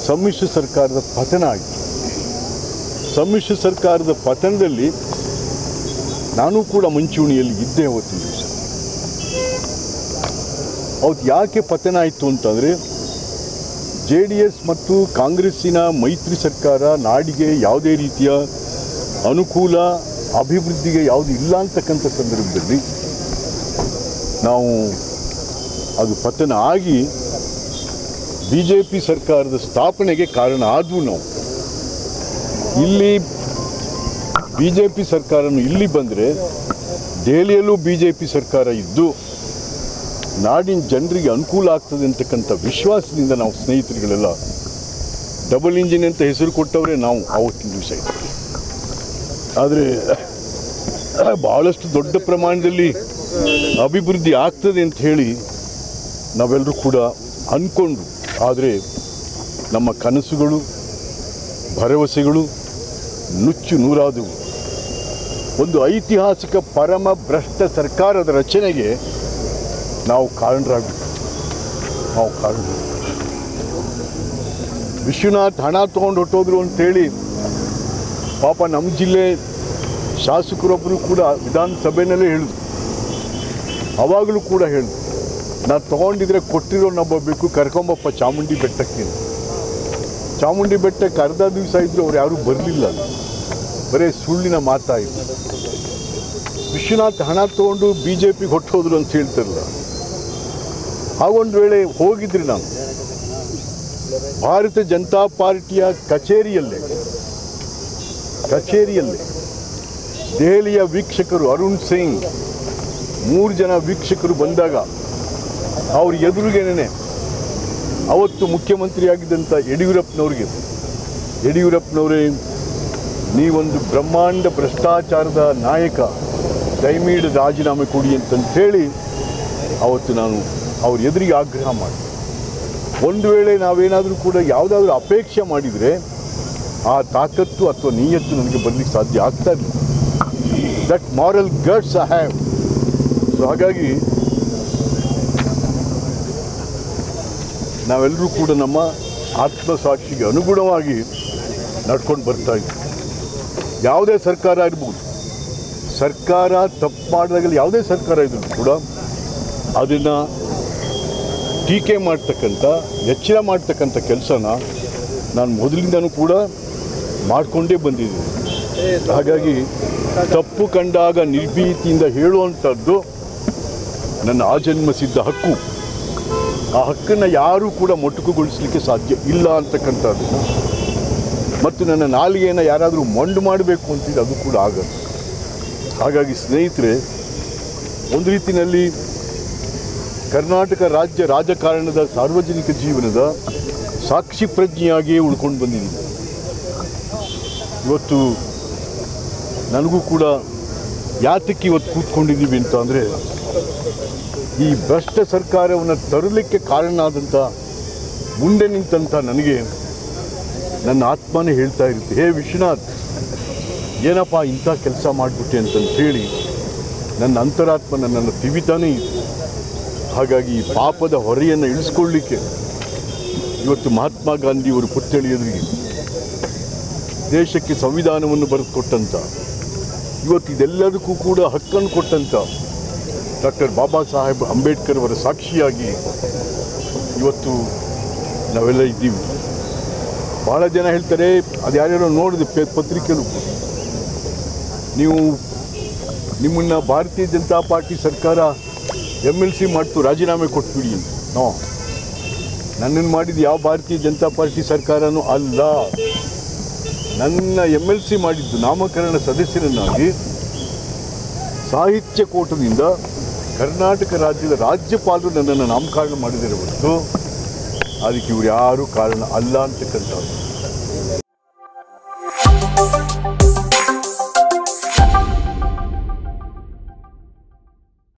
ಸಮ್ಮಿಶ್ರ ಸರ್ಕಾರದ ಪತನ ಆಯಿತು ಸಮ್ಮಿಶ್ರ ಸರ್ಕಾರದ ಪತನದಲ್ಲಿ ನಾನು ಕೂಡ ಮುಂಚೂಣಿಯಲ್ಲಿ ಇದ್ದೆ ಅವತ್ತಿನ ದಿವಸ ಅವತ್ತು ಯಾಕೆ ಪತನ ಆಯಿತು ಅಂತಂದರೆ ಜೆ ಡಿ ಎಸ್ ಮತ್ತು ಕಾಂಗ್ರೆಸ್ಸಿನ ಮೈತ್ರಿ ಸರ್ಕಾರ ನಾಡಿಗೆ ಯಾವುದೇ ರೀತಿಯ ಅನುಕೂಲ ಅಭಿವೃದ್ಧಿಗೆ ಯಾವುದು ಇಲ್ಲ ಅಂತಕ್ಕಂಥ ಸಂದರ್ಭದಲ್ಲಿ ನಾವು ಅದು ಪತನ ಆಗಿ ಬಿ ಜೆ ಪಿ ಸರ್ಕಾರದ ಸ್ಥಾಪನೆಗೆ ಕಾರಣ ಆದವು ನಾವು ಇಲ್ಲಿ ಬಿ ಜೆ ಪಿ ಸರ್ಕಾರನು ಇಲ್ಲಿ ಬಂದರೆ ದೆಹಲಿಯಲ್ಲೂ ಬಿ ಜೆ ಪಿ ಸರ್ಕಾರ ಇದ್ದು ನಾಡಿನ ಜನರಿಗೆ ಅನುಕೂಲ ಆಗ್ತದೆ ಅಂತಕ್ಕಂಥ ವಿಶ್ವಾಸದಿಂದ ನಾವು ಸ್ನೇಹಿತರುಗಳೆಲ್ಲ ಡಬಲ್ ಇಂಜಿನ್ ಅಂತ ಹೆಸರು ಕೊಟ್ಟವರೇ ನಾವು ಆವತ್ತಿನ ದಿವಸ ಇದ್ವಿ ಆದರೆ ಬಹಳಷ್ಟು ದೊಡ್ಡ ಪ್ರಮಾಣದಲ್ಲಿ ಅಭಿವೃದ್ಧಿ ಆಗ್ತದೆ ಅಂತ ಹೇಳಿ ನಾವೆಲ್ಲರೂ ಕೂಡ ಅಂದ್ಕೊಂಡ್ರು ಆದರೆ ನಮ್ಮ ಕನಸುಗಳು ಭರವಸೆಗಳು ನುಚ್ಚು ನೂರಾದವು ಒಂದು ಐತಿಹಾಸಿಕ ಪರಮ ಭ್ರಷ್ಟ ಸರ್ಕಾರದ ರಚನೆಗೆ ನಾವು ಕಾರಣರಾಗಬೇಕು ನಾವು ಕಾರಣ ವಿಶ್ವನಾಥ್ ಹಣ ತೊಗೊಂಡು ಹೊಟ್ಟೋದ್ರು ಅಂತೇಳಿ ಪಾಪ ನಮ್ಮ ಜಿಲ್ಲೆ ಶಾಸಕರೊಬ್ಬರು ಕೂಡ ವಿಧಾನಸಭೆಯಲ್ಲೇ ಹೇಳಿದ್ರು ಅವಾಗಲೂ ಕೂಡ ಹೇಳಿದ್ರು ನಾನು ತೊಗೊಂಡಿದ್ರೆ ಕೊಟ್ಟಿರೋ ನಂಬಬೇಕು ಕರ್ಕೊಂಬಪ್ಪ ಚಾಮುಂಡಿ ಬೆಟ್ಟಕ್ಕೆ ಅಂತ. ಚಾಮುಂಡಿ ಬೆಟ್ಟಕ್ಕೆ ಅರ್ಧ ದಿವಸ ಇದ್ರು ಅವ್ರು ಯಾರೂ ಬರಲಿಲ್ಲ ಬರೀ ಸುಳ್ಳಿನ ಮಾತಾಯಿತು ವಿಶ್ವನಾಥ್ ಹಣ ತೊಗೊಂಡು ಬಿ ಜೆ ಪಿಗೆ ಹೊಟ್ಟೋದ್ರು ಅಂತ ಹೇಳ್ತಾರಲ್ಲ ಆಗೊಂದು ವೇಳೆ ಹೋಗಿದ್ರಿ ನಾನು ಭಾರತ ಜನತಾ ಪಾರ್ಟಿಯ ಕಚೇರಿಯಲ್ಲೇ ಕಚೇರಿಯಲ್ಲೇ ದೆಹಲಿಯ ವೀಕ್ಷಕರು ಅರುಣ್ ಸಿಂಗ್ ಮೂರು ಜನ ವೀಕ್ಷಕರು ಬಂದಾಗ ಅವ್ರ ಎದುರಿಗೇನೆ ಅವತ್ತು ಮುಖ್ಯಮಂತ್ರಿಯಾಗಿದ್ದಂಥ ಯಡಿಯೂರಪ್ಪನವ್ರಿಗೆ ಯಡಿಯೂರಪ್ಪನವರೇ ನೀವೊಂದು ಬ್ರಹ್ಮಾಂಡ ಭ್ರಷ್ಟಾಚಾರದ ನಾಯಕ ದಯಮೀಡಿ ರಾಜೀನಾಮೆ ಕೊಡಿ ಅಂತಂತ ಹೇಳಿ ಅವತ್ತು ನಾನು ಅವ್ರ ಎದುರಿಗೆ ಆಗ್ರಹ ಮಾಡಿದೆ ಒಂದು ವೇಳೆ ನಾವೇನಾದರೂ ಕೂಡ ಯಾವುದಾದ್ರೂ ಅಪೇಕ್ಷೆ ಮಾಡಿದರೆ ಆ ತಾಕತ್ತು ಅಥವಾ ನೀಯತ್ತು ನನಗೆ ಬರಲಿಕ್ಕೆ ಸಾಧ್ಯ ಆಗ್ತಾ ಇಲ್ಲ that moral guts I have so ಹಾಗಾಗಿ ನಾವೆಲ್ಲರೂ ಕೂಡ ನಮ್ಮ ಆತ್ಮಸಾಕ್ಷಿಗೆ ಅನುಗುಣವಾಗಿ ನಡ್ಕೊಂಡು ಬರ್ತಾ ಇದ್ದೀವಿ ಯಾವುದೇ ಸರ್ಕಾರ ಇರ್ಬೋದು ಸರ್ಕಾರ ತಪ್ಪು ಮಾಡಿದಾಗಲಿ ಯಾವುದೇ ಸರ್ಕಾರ ಇದ್ರೂ ಕೂಡ ಅದನ್ನು ಟೀಕೆ ಮಾಡ್ತಕ್ಕಂಥ ಎಚ್ಚರ ಮಾಡ್ತಕ್ಕಂಥ ಕೆಲಸನ ನಾನು ಮೊದಲಿಂದನೂ ಕೂಡ ಮಾಡಿಕೊಂಡೇ ಬಂದಿದ್ದೀನಿ ಹಾಗಾಗಿ ತಪ್ಪು ಕಂಡಾಗ ನಿರ್ಭೀತಿಯಿಂದ ಹೇಳುವಂಥದ್ದು ನನ್ನ ಆಜನ್ಮ ಸಿದ್ಧ ಹಕ್ಕು ಆ ಹಕ್ಕನ್ನು ಯಾರೂ ಕೂಡ ಮೊಟಕುಗೊಳಿಸಲಿಕ್ಕೆ ಸಾಧ್ಯ ಇಲ್ಲ ಅಂತಕ್ಕಂಥದ್ದು ಮತ್ತು ನನ್ನ ನಾಲಿಗೆಯನ್ನು ಯಾರಾದರೂ ಮೊಂಡು ಮಾಡಬೇಕು ಅಂತಿದ್ರೆ ಅದು ಕೂಡ ಆಗಲ್ಲ ಹಾಗಾಗಿ ಸ್ನೇಹಿತರೆ ಒಂದು ರೀತಿಯಲ್ಲಿ ಕರ್ನಾಟಕ ರಾಜ್ಯ ರಾಜಕಾರಣದ ಸಾರ್ವಜನಿಕ ಜೀವನದ ಸಾಕ್ಷಿ ಪ್ರಜ್ಞೆಯಾಗಿಯೇ ಉಳ್ಕೊಂಡು ಬಂದಿದ್ದೀನಿ ಇವತ್ತು ನನಗೂ ಕೂಡ ಯಾತಕ್ಕೆ ಇವತ್ತು ಕೂತ್ಕೊಂಡಿದ್ದೀವಿ ಅಂತ ಅಂದರೆ ಈ ಭ್ರಷ್ಟ ಸರ್ಕಾರವನ್ನು ತರಲಿಕ್ಕೆ ಕಾರಣ ಆದಂಥ ಮುಂದೆ ನಿಂತಂಥ ನನಗೆ ನನ್ನ ಆತ್ಮನೇ ಹೇಳ್ತಾ ಇರುತ್ತೆ ಹೇ ವಿಶ್ವನಾಥ್ ಏನಪ್ಪ ಇಂಥ ಕೆಲಸ ಮಾಡಿಬಿಟ್ಟೆ ಅಂತಂತ ಹೇಳಿ ನನ್ನ ಅಂತರಾತ್ಮ ನನ್ನನ್ನು ತಿವಿತಾನೇ ಇದೆ ಹಾಗಾಗಿ ಈ ಪಾಪದ ಹೊರೆಯನ್ನು ಇಳಿಸ್ಕೊಳ್ಳಿಕ್ಕೆ ಇವತ್ತು ಮಹಾತ್ಮ ಗಾಂಧಿಯವರು ಪುತ್ಥಳಿ ಎದುರಿಗೆ ದೇಶಕ್ಕೆ ಸಂವಿಧಾನವನ್ನು ಬರೆದು ಕೊಟ್ಟಂಥ ಇವತ್ತು ಇದೆಲ್ಲದಕ್ಕೂ ಕೂಡ ಹಕ್ಕನ್ನು ಕೊಟ್ಟಂಥ ಡಾಕ್ಟರ್ ಬಾಬಾ ಸಾಹೇಬ್ ಅಂಬೇಡ್ಕರ್ ಅವರ ಸಾಕ್ಷಿಯಾಗಿ ಇವತ್ತು ನಾವೆಲ್ಲ ಇದ್ದೀವಿ ಭಾಳ ಜನ ಹೇಳ್ತಾರೆ ಅದು ಯಾರ್ಯಾರೋ ನೋಡಿದೆ ಪೇ- ಪತ್ರಿಕೆಲು ನೀವು ನಿಮ್ಮನ್ನು ಭಾರತೀಯ ಜನತಾ ಪಾರ್ಟಿ ಸರ್ಕಾರ ಎಮ್ ಎಲ್ ಸಿ ಮಾಡ್ತು ರಾಜೀನಾಮೆ ಕೊಟ್ಬಿಡಿ ಅಂತ ನೋ ನನ್ನನ್ನು ಮಾಡಿದ ಯಾವ ಭಾರತೀಯ ಜನತಾ ಪಾರ್ಟಿ ಸರ್ಕಾರನೂ ಅಲ್ಲ ನನ್ನ ಎಮ್ ಎಲ್ ಸಿ ಮಾಡಿದ್ದು ನಾಮಕರಣ ಸದಸ್ಯರನ್ನಾಗಿ ಸಾಹಿತ್ಯ ಕೋಟದಿಂದ ಕರ್ನಾಟಕ ರಾಜ್ಯದ ರಾಜ್ಯಪಾಲರು ನನ್ನನ್ನು ನಾಮಕರಣ ಮಾಡಿದರೆ ಹೊರತು ಅದಕ್ಕೆ ಇವ್ರು ಯಾರೂ ಕಾರಣ ಅಲ್ಲ ಅಂತಕ್ಕಂಥದ್ದು